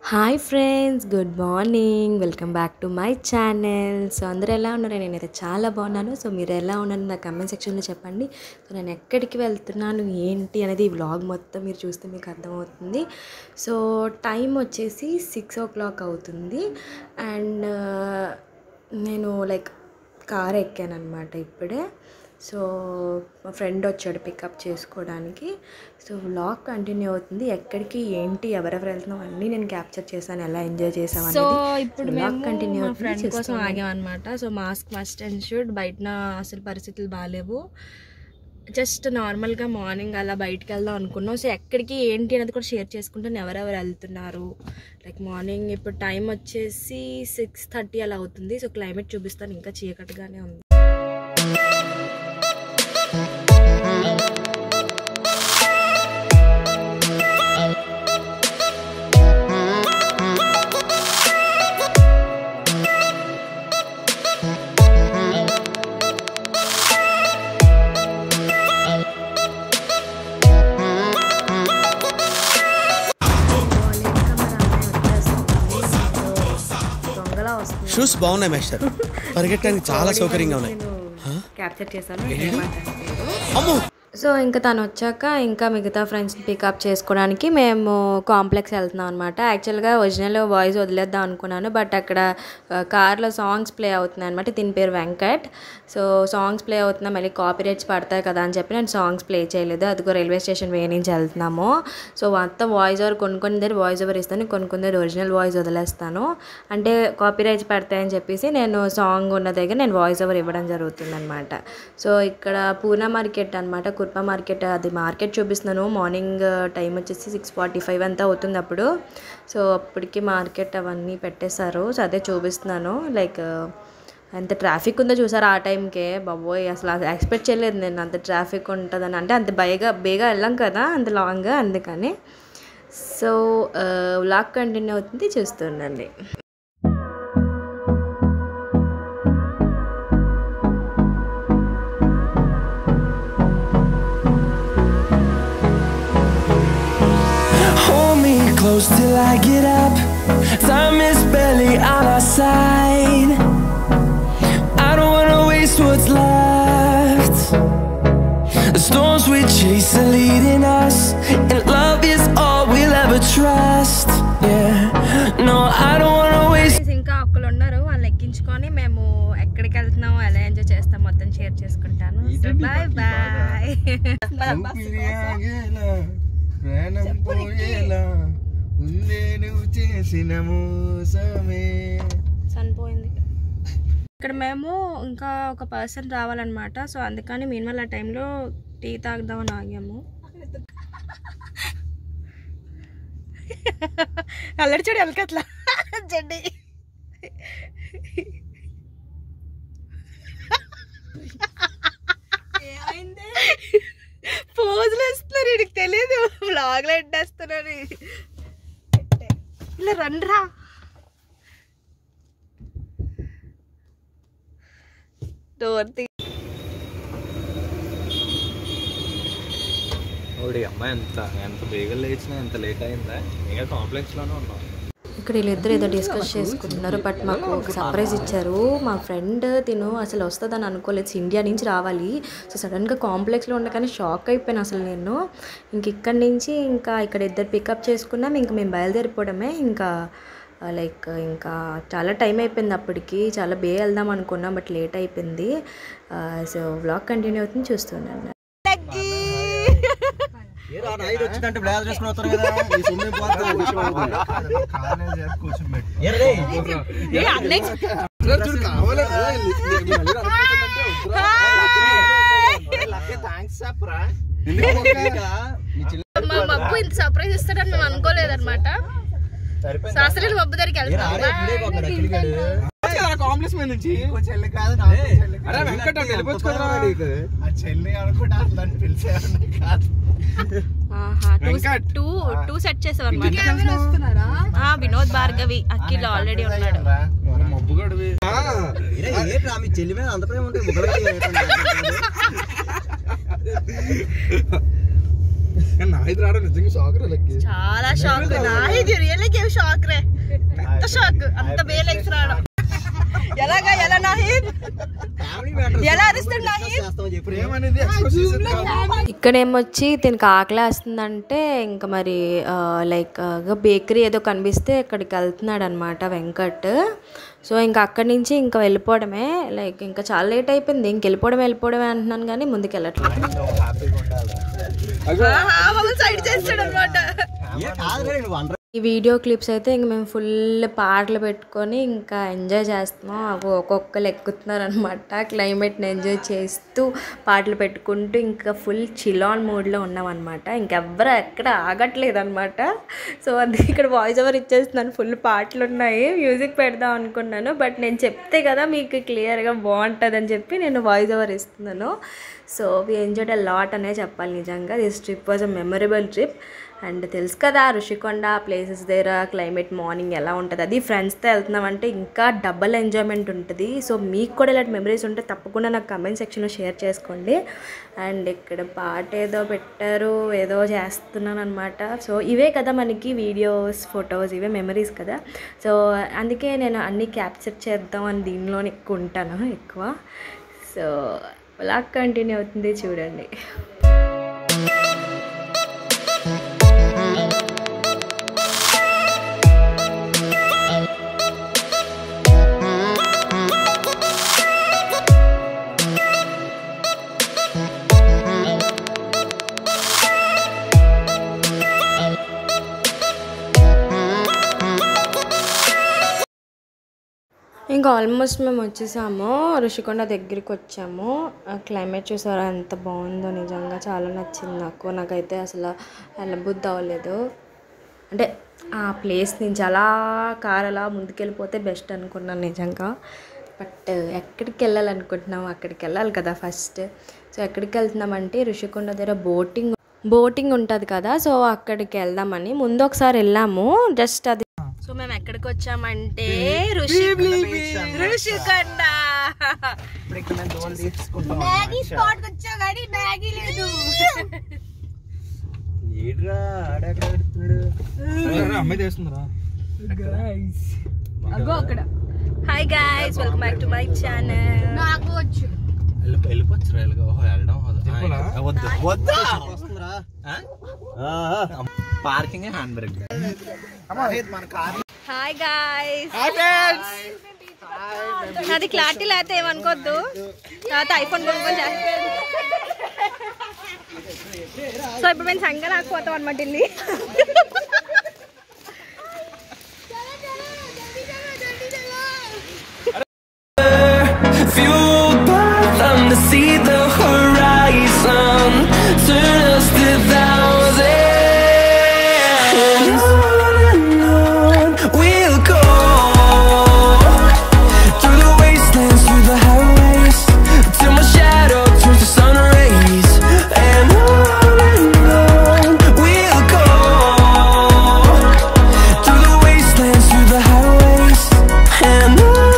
Hi friends good morning welcome back to my channel so అందరూ ఎలా ఉన్నారు నేనైతే చాలా బాగున్నాను సో మీరు ఎలా ఉన్నారు నా కమెంట్ సెక్షన్లో చెప్పండి సో నేను ఎక్కడికి వెళ్తున్నాను ఏంటి అనేది ఈ వ్లాగ్ మొత్తం మీరు చూస్తే మీకు అర్థమవుతుంది సో టైం వచ్చేసి సిక్స్ ఓ క్లాక్ అవుతుంది అండ్ నేను లైక్ కార్ ఎక్కాను అనమాట ఇప్పుడే సో మా ఫ్రెండ్ వచ్చాడు పికప్ చేసుకోవడానికి సో వ్లాగ్ కంటిన్యూ అవుతుంది ఎక్కడికి ఏంటి ఎవరెవరు వెళ్తున్నాం అన్నీ నేను క్యాప్చర్ చేశాను ఎలా ఎంజాయ్ చేసాం సో అనేది ఇప్పుడు vlog మేము continue మా అవుతుంది, ఫ్రెండ్ కోసం చూస్తున్నాం. ఆగామన్నమాట so mask must and should బయట అసలు పరిస్థితులు బాగాలేవు జస్ట్ నార్మల్గా మార్నింగ్ అలా బయటికి వెళ్దాం అనుకున్నాం సో ఎక్కడికి ఏంటి అనేది కూడా షేర్ చేసుకుంటాను ఎవరెవరు వెళ్తున్నారు లైక్ మార్నింగ్ ఇప్పుడు టైం వచ్చేసి సిక్స్ థర్టీ అలా అవుతుంది సో క్లైమేట్ చూపిస్తాను ఇంకా చీకటిగానే ఉంది దొంగలా వస్తుంది షూస్ బాగున్నాయి మేస్టర్ పరిగెట్టడానికి చాలా సౌకర్యంగా ఉన్నాయి నేను క్యాప్చర్ చేశాను అమ్మో సో ఇంకా తను వచ్చాక ఇంకా మిగతా ఫ్రెండ్స్ని పికప్ చేసుకోవడానికి మేము కాంప్లెక్స్ వెళ్తున్నాం అనమాట యాక్చువల్గా ఒరిజినల్ వాయిస్ వదిలేద్దాం అనుకున్నాను బట్ అక్కడ కార్లో సాంగ్స్ ప్లే అవుతున్నాయి అనమాట దీని పేరు వెంకట్ సో సాంగ్స్ ప్లే అవుతున్నా మళ్ళీ కాపీ రైట్స్ పడతాయి కదా అని చెప్పి నేను సాంగ్స్ ప్లే చేయలేదు అదిగో రైల్వే స్టేషన్ వే నుంచి వెళ్తున్నాము సో మొత్తం వాయిస్ ఓవర్ కొన్ని కొన్ని దగ్గర వాయిస్ ఓవర్ ఇస్తాను కొన్ని కొన్ని దగ్గర ఒరిజినల్ వాయిస్ వదిలేస్తాను అంటే కాపీ రైట్స్ పడతాయని చెప్పేసి నేను సాంగ్ ఉన్న దగ్గర నేను వాయిస్ ఓవర్ ఇవ్వడం జరుగుతుంది అనమాట సో ఇక్కడ పూనా మార్కెట్ అనమాట కుర్పా మార్కెట్ అది మార్కెట్ చూపిస్తున్నాను మార్నింగ్ టైం వచ్చేసి సిక్స్ ఫార్టీ ఫైవ్ అంతా అవుతుంది అప్పుడు సో అప్పటికి మార్కెట్ అవన్నీ పెట్టేశారు సో అదే చూపిస్తున్నాను లైక్ ఎంత ట్రాఫిక్ ఉందో చూసారు ఆ టైంకే బాబోయ్ అసలు ఎక్స్పెక్ట్ చేయలేదు నేను అంత ట్రాఫిక్ ఉంటుందని అంటే అంత బయగా బేగా వెళ్ళాం కదా అంత లాంగ్ అందుకని సో వ్లాగ్ కంటిన్యూ అవుతుంది చూస్తుండండి Hold me close till I get up. Time is barely on our side. I don't wanna waste what's left. The storms we chase are leading us, and love is all we'll ever trust. Yeah, no, I don't wanna waste. ఇంకా ఒక్కరు ఉన్నారు వాళ్ళు ఎక్కించుకొని మేము ఎక్కడికి వెళ్తున్నాం ఎలా enjoy చేస్తాం మొత్తం షేర్ చేసుకుంటాను బాయ్ బాయ్ ఊపిరియాగేలా, ప్రాణం పోయేలా ఉందే నువ్వు చేసిన మోసమే చనిపోయింది ఇక్కడ మేము ఇంకా ఒక పర్సన్ రావాలన్నమాట సో అందుకని మేము వాళ్ళ టైంలో టీ తాగుదామని ఆగాము అల్లడి చూడు వెనకట్లా జడ్డి పోజులు వేస్తున్నారు వీడికి తెలియదు బ్లాగ్లో ఎండేస్తున్నారు ఇలా రండ్రా డోర్ తీ ఓడి అమ్మాయి ఎంత ఎంత బేగా లేచినా ఎంత లేట్ అయిందా ఇంకా కాంప్లెక్స్ లోనే ఉన్నాం ఇక్కడ వీళ్ళిద్దరు ఏదో డిస్కస్ చేసుకుంటున్నారు బట్ మాకు ఒక సర్ప్రైజ్ ఇచ్చారు మా ఫ్రెండ్ తిను అసలు వస్తుందని అనుకోలేదు ఇండియా నుంచి రావాలి సో సడన్గా కాంప్లెక్స్లో ఉండగానే షాక్ అయిపోయాను అసలు నేను ఇంక ఇక్కడి నుంచి ఇంకా ఇక్కడ ఇద్దరు పికప్ చేసుకున్నాం ఇంక మేము బయలుదేరిపోవడమే ఇంకా లైక్ ఇంకా చాలా టైం అయిపోయింది అప్పటికి చాలా బే వెళ్దాం అనుకున్నాం బట్ లేట్ అయిపోయింది సో వ్లాగ్ కంటిన్యూ అవుతుంది చూస్తున్నాను వచ్చిందంటే బ్లేజర్ చేసుకుని వస్తారు కదా ఈ సొమ్ము మా మబ్బు ఇంత సర్ప్రైజ్ ఇస్తాడని మేము అనుకోలేదన్నమాట శాస్త్రీయులు మబ్బు దగ్గరికి కాంప్లెక్స్ మీద నుంచి చెల్లి కాదు అరే వెంకట వెళ్ళిపోవచ్చు కదా ఆ చెల్లి అనుకుంటా అట్లా పిలిచారు కాదు టూ టూ సెట్ చేసాం అనమాట వినోద్ భార్గవి అఖిల్ ఆల్రెడీ ఉన్నాడు మబ్బుగడివి మీ చెల్లి మీద అంత ప్రేమ ఉంటే ముగ్గురు కానీ నా ఇది రావడం నిజంగా షాక్ రా లక్కి చాలా షాక్ నా ఇది రియల్లీ గేవ్ షాక్ రే షాక్ అంత బేలెక్స్ రావడం ఎలాగా ఎలా నాహిద్ ఎలా అరుస్తాడు నాహిద్ ఏమనేది ఎక్స్పోజ్ చేసేది కాదు. ఇక్కడ ఏమొచ్చి దీనికి ఆకలి వేస్తుందంటే ఇంకా మరి లైక్ బేకరీ ఏదో కనిపిస్తే ఇక్కడికి వెళ్తున్నాడు అనమాట వెంకట్ సో ఇంకా అక్కడి నుంచి ఇంకా వెళ్ళిపోవడమే లైక్ ఇంకా చాలా లేట్ అయిపోయింది ఇంక వెళ్ళిపోవడం వెళ్ళిపోవడమే అంటున్నాను కానీ ముందుకు వెళ్ళట్లేదు సైడ్ చేస్తాడు అనమాట ఏ కాదు రే, నువ్వు అనరా ఈ వీడియో క్లిప్స్ అయితే ఇంక మేము ఫుల్ పాటలు పెట్టుకొని ఇంకా ఎంజాయ్ చేస్తున్నాం అవి ఒక్కొక్కరు ఎక్కుతున్నారు అనమాట క్లైమేట్ని ఎంజాయ్ చేస్తూ పాటలు పెట్టుకుంటూ ఇంకా ఫుల్ చిలాన్ మూడ్లో ఉన్నాం అనమాట ఇంకెవ్వరు ఎక్కడ ఆగట్లేదు అనమాట సో అది ఇక్కడ వాయిస్ ఓవర్ ఇచ్చేస్తున్నాను ఫుల్ పాటలు ఉన్నాయి మ్యూజిక్ పెడదాం అనుకున్నాను బట్ నేను చెప్తే కదా మీకు క్లియర్గా బాగుంటుందని చెప్పి నేను వాయిస్ ఓవర్ ఇస్తున్నాను so we enjoyed a lot అనే చెప్పాలి నిజంగా this trip was a memorable trip and తెలుసు కదా ఋషికొండ ప్లేసెస్ దగ్గర క్లైమేట్ మార్నింగ్ ఎలా ఉంటుంది అది ఫ్రెండ్స్తో వెళ్తున్నామంటే ఇంకా డబల్ ఎంజాయ్మెంట్ ఉంటుంది సో మీకు కూడా ఇలాంటి మెమరీస్ ఉంటే తప్పకుండా నాకు కమెంట్ సెక్షన్లో షేర్ చేసుకోండి అండ్ ఇక్కడ పాట ఏదో పెట్టారు ఏదో చేస్తున్నాను అనమాట సో ఇవే కదా మనకి వీడియోస్ ఫొటోస్ ఇవే మెమరీస్ కదా సో అందుకే నేను అన్నీ క్యాప్చర్ చేద్దాం అని దీనిలోనే ఎక్కువ ఉంటాను ఎక్కువ సో అలా కంటిన్యూ అవుతుంది చూడండి ఇంకా ఆల్మోస్ట్ మేము వచ్చేసాము ఋషికొండ దగ్గరికి వచ్చాము ఆ క్లైమేట్ చూసారా ఎంత బాగుందో నిజంగా చాలా నచ్చింది నాకు నాకైతే అసలు వెళ్ళబుద్ధి అవ్వలేదు అంటే ఆ ప్లేస్ నుంచి అలా కార్ అలా ముందుకెళ్ళిపోతే బెస్ట్ అనుకున్నాను నిజంగా బట్ ఎక్కడికి వెళ్ళాలనుకుంటున్నాం అక్కడికి వెళ్ళాలి కదా ఫస్ట్ సో ఎక్కడికి వెళ్తున్నామంటే ఋషికొండ దగ్గర బోటింగ్ బోటింగ్ ఉంటుంది కదా సో అక్కడికి వెళ్దామని ముందు ఒకసారి వెళ్ళాము జస్ట్ అది సో మేము ఎక్కడికి వచ్చామంటే ఋషి ఋషికొండ ఇప్పుడు ఇక్కడ మేము దోవలు తీసుకుంటాం మ్యాగీ స్పాట్ వచ్చా కానీ మ్యాగీ లేదు ఏడ్రా ఆడెక్కడ పెడుతున్నాడు అమ్మాయి చేస్తుందిరా అగో అక్కడ hi guys welcome back to my channel నాకు వచ్చు వెళ్ళిపోవచ్చు రైలుగా ఓహో వెళ్ళడం వద్దు వద్దు వస్తుందిరా పార్కింగ్ హ్యాండ్ బ్రేక్ మన కార్ హాయ్ గైస్ నాది క్లారిటీ లేకపోతే ఏమనుకోవద్దు తర్వాత ఐఫోన్ కొనుక్కొని చేస్తాను సో ఇప్పుడు మేము సంగ రాకపోతాం అనమాట ఇల్లు Fueled by them to see the horizon Turn us to thousands And on and on we'll go Through the wastelands, through the highways Till my shadow turns to sun rays And on and on we'll go Through the wastelands, through the highways And on and on we'll go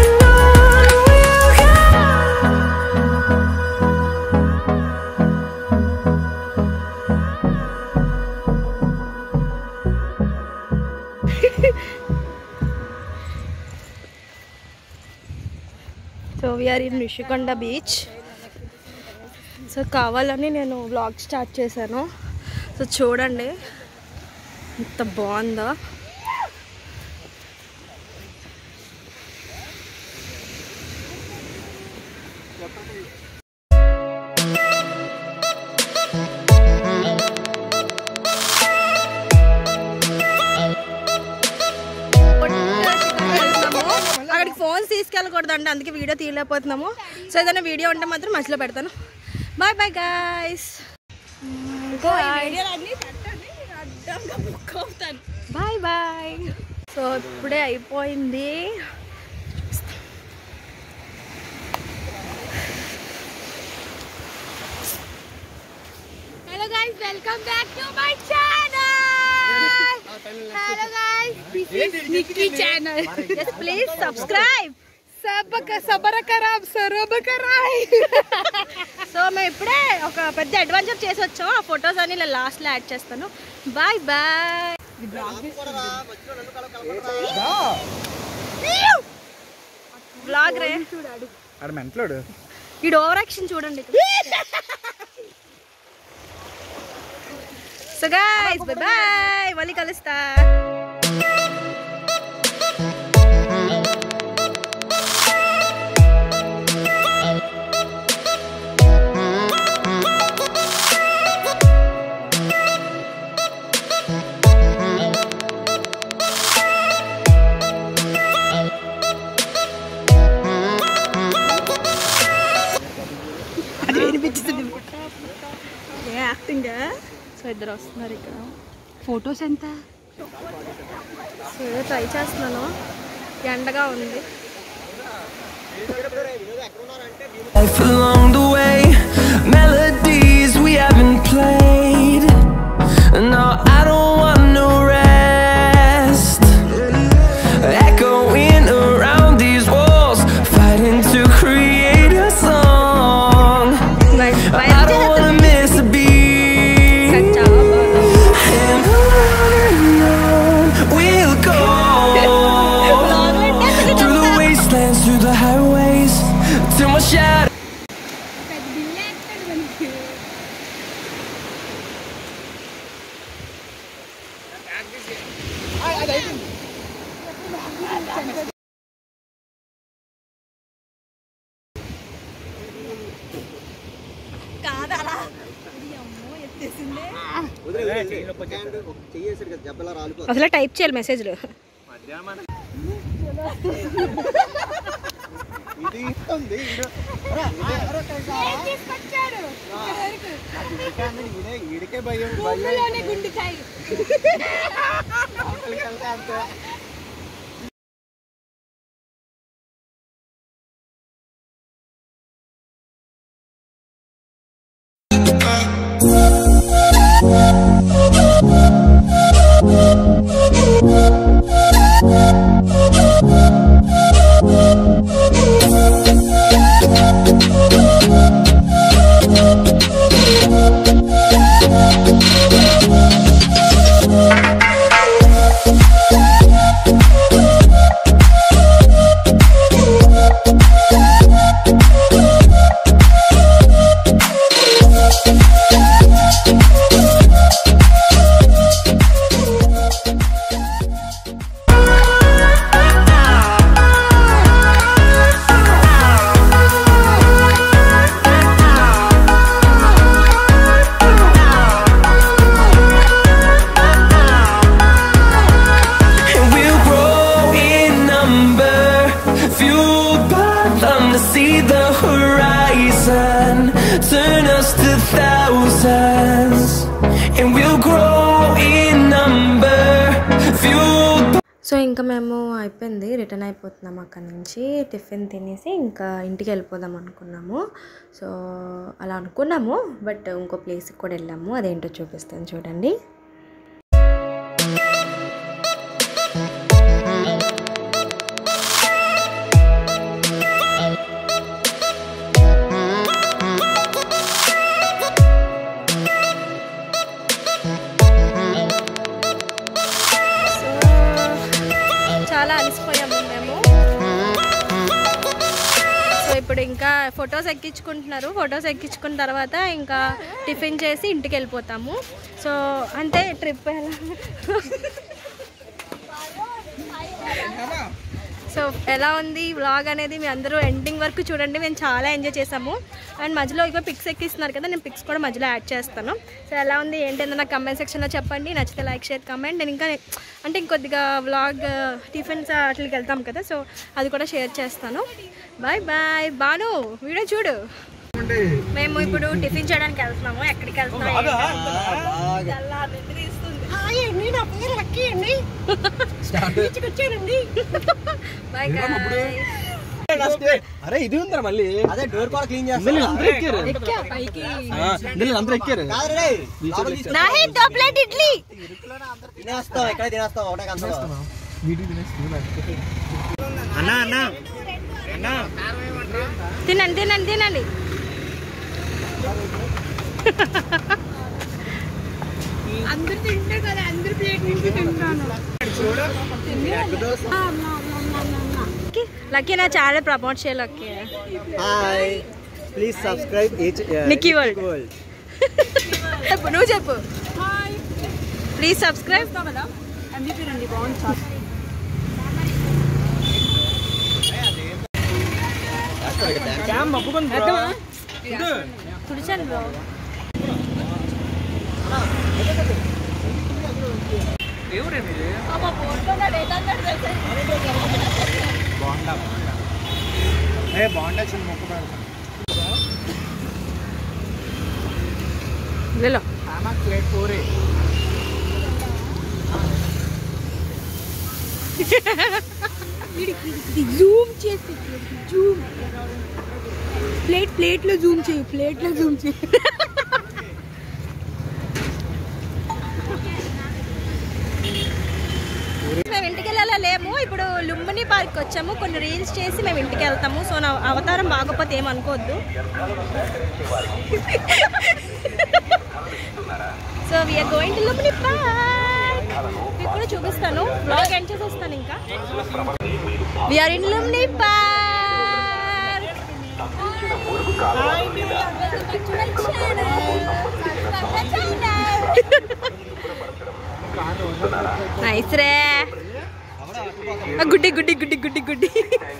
so we are in Rishikonda beach so కావాలని నేను vlog start చేశాను so చూడండి ఎంత బాగుందో అక్కడికి phones తీసుకెళ్ళకూడదండి అందుకే video తీయలేకపోతున్నాము సో ఏదైనా వీడియో ఉంటే మాత్రం మధ్యలో పెడతాను bye bye guys bye bye so ఇప్పుడే అయిపోయింది hello guys welcome back to my channel hello guys this is Nicky channel just please subscribe సబక సబరకరాం సరబకరాయ్ సో మేము ఇప్పుడే ఒక పెద్ద అడ్వెంచర్ చేసి వచ్చాం ఆ ఫొటోస్ అని ఇలా లాస్ట్లో యాడ్ చేస్తాను బాయ్ బాయ్ బ్లాగ్ రే ఆడ మెంటలోడు వీడు ఓవర్ యాక్షన్ చూడండి సో గైస్ బై బాయ్ మళ్ళీ కలుస్తా అది వినిపించింది ఏ యాక్టింగ్ సో ఇద్దరు వస్తున్నారు ఇక్కడ ఫొటోస్ ఎంత సో ఏదో ట్రై చేస్తున్నాను ఎండగా ఉంది Life along the way, melodies we haven't played. No, I don't want no rest. Echoing around these walls, fighting to create a song. I don't wanna miss a beat. And on and on we'll go through the wastelands, through the highways, till my shadow. చెయ్యేసాడు కదా జబ్బలా రాలిపో అసలు type చేయాలి మెసేజ్లు ఇది ఇస్తుంది ఈడికే భయం భయం అవతలికి వెళ్తే అంతే And we'll grow in number, fueled by them to see the horizon. Turn us to thousands, and we'll grow in number, fueled by so ఇంకా మేము అయిపోయింది రిటర్న్ అయిపోతున్నాం అక్కడ నుంచి టిఫిన్ తినేసి ఇంకా ఇంటికి వెళ్ళిపోదాం అనుకున్నాము సో అలా అనుకున్నాము బట్ ఇంకో ప్లేస్కి కూడా వెళ్ళాము అదేంటో చూపిస్తాను చూడండి చాలా అలసిపోయాము మేము సో ఇప్పుడు ఇంకా ఫొటోస్ ఎక్కించుకుంటున్నారు ఫొటోస్ ఎక్కించుకున్న తర్వాత ఇంకా టిఫిన్ చేసి ఇంటికి వెళ్ళిపోతాము సో అంటే ట్రిప్ ఎలా సో ఎలా ఉంది వ్లాగ్ అనేది మీ అందరూ ఎండింగ్ వరకు చూడండి మేము చాలా ఎంజాయ్ చేసాము అండ్ మధ్యలో ఇక పిక్స్ ఎక్కిస్తున్నారు కదా నేను పిక్స్ కూడా మధ్యలో యాడ్ చేస్తాను సో ఎలా ఉంది ఏంటంటే నాకు కమెంట్ సెక్షన్లో చెప్పండి నచ్చితే లైక్ షేర్ కమెంట్ నేను ఇంకా అంటే ఇంకొద్దిగా వ్లాగ్ టిఫిన్స్ వాటికి వెళ్తాం కదా సో అది కూడా షేర్ చేస్తాను బాయ్ బాయ్ బాను వీడియో చూడు మేము ఇప్పుడు టిఫిన్ చేయడానికి వెళ్తున్నాము ఎక్కడికి వెళ్తున్నాము బాయ్ అరే ఇది ఉందా మళ్ళీ అదే డోర్ కూడా క్లీన్ అందరూ చేస్తా ఎక్కారు ఆ, ఇందులో అందరూ ఎక్కారు కాదు రే లోపలికి తీసుకెళ్ళు. నాహి దో ప్లేట్ ఇడ్లీ తినేస్తాం ఎక్కడ తినేస్తాం ఒకటే కంచంలో. అన్నా అన్నా అన్నా తినండి తినండి తినండి అందరు తింటే కదా అందరు ప్లేట్ నుంచి తింటాను లక్కీ నా ఛానల్ ప్రమోట్ చేయాలి Lucky hi please subscribe Nicky World. World చెప్పు నువ్వు చెప్పు ప్లీజ్ సబ్స్క్రైబ్ తుడిచాను బ్రో ఏ బాగుండే చిన్న మొక్క పెడతాను లేలో ప్లేట్ పూరి జూమ్ చేసి జూమ్ ప్లేట్ ప్లేట్ లో జూమ్ చేయి ప్లేట్ లో జూమ్ చేయి మేము ఇంటికి వెళ్ళాలా లేము ఇప్పుడు లుంబిని పార్క్ వచ్చాము కొన్ని రీల్స్ చేసి మేము ఇంటికి వెళ్తాము సో నా అవతారం బాగోపోతే ఏమనుకోవద్దు so we are going to Lumbini park మీకు కూడా చూపిస్తాను బ్లాగ్ ఎండ్ చేసేస్తాను ఇంకా we are in Lumbini park nice రే ఆ, గుడ్డి గుడ్డి గుడ్డి గుడ్డి గుడ్డి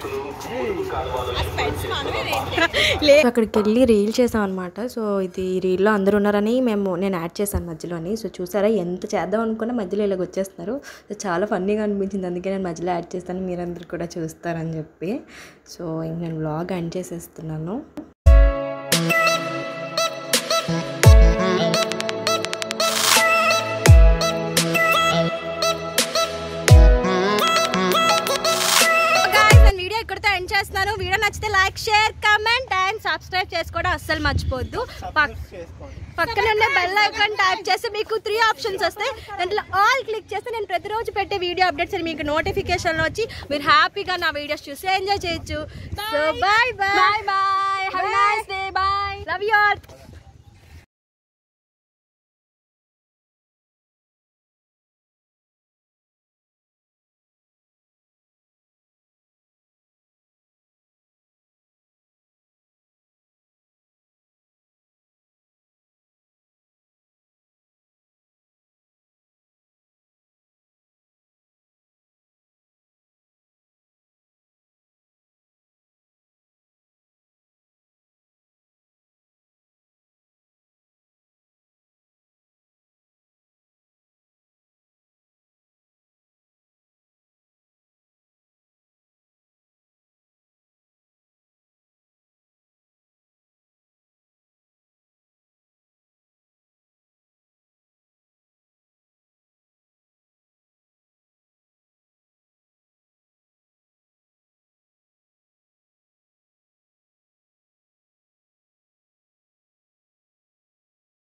లే సో అక్కడికి వెళ్ళి రీల్ చేసాం అనమాట సో ఇది రీల్లో అందరూ ఉన్నారని మేము నేను యాడ్ చేశాను మధ్యలోని సో చూసారా ఎంత చేద్దాం అనుకున్నా మధ్యలో ఇలాగ వచ్చేస్తున్నారు సో చాలా ఫన్నీగా అనిపించింది అందుకే నేను మధ్యలో యాడ్ చేస్తాను మీరందరూ కూడా చూస్తారని చెప్పి సో ఇంక నేను వ్లాగ్ ఎండ్ చేసేస్తున్నాను guys, నేను వీడియో ఇక్కడితో ఎండ్ చేస్తున్నాను వీడియో నచ్చితే like share comment and subscribe చేసుకోవడం అస్సలు మర్చిపోద్దు పక్- పక్కన ఉండే బెల్ ఐకాన్ ట్యాప్ చేస్తే మీకు త్రీ ఆప్షన్స్ వస్తాయి దాంట్లో ఆల్ క్లిక్ చేస్తే నేను ప్రతిరోజు పెట్టే వీడియో అప్డేట్స్ అని మీకు నోటిఫికేషన్ వచ్చి మీరు హ్యాపీగా నా వీడియోస్ చూసి ఎంజాయ్ చేయొచ్చు so bye bye bye bye have nice day bye love you all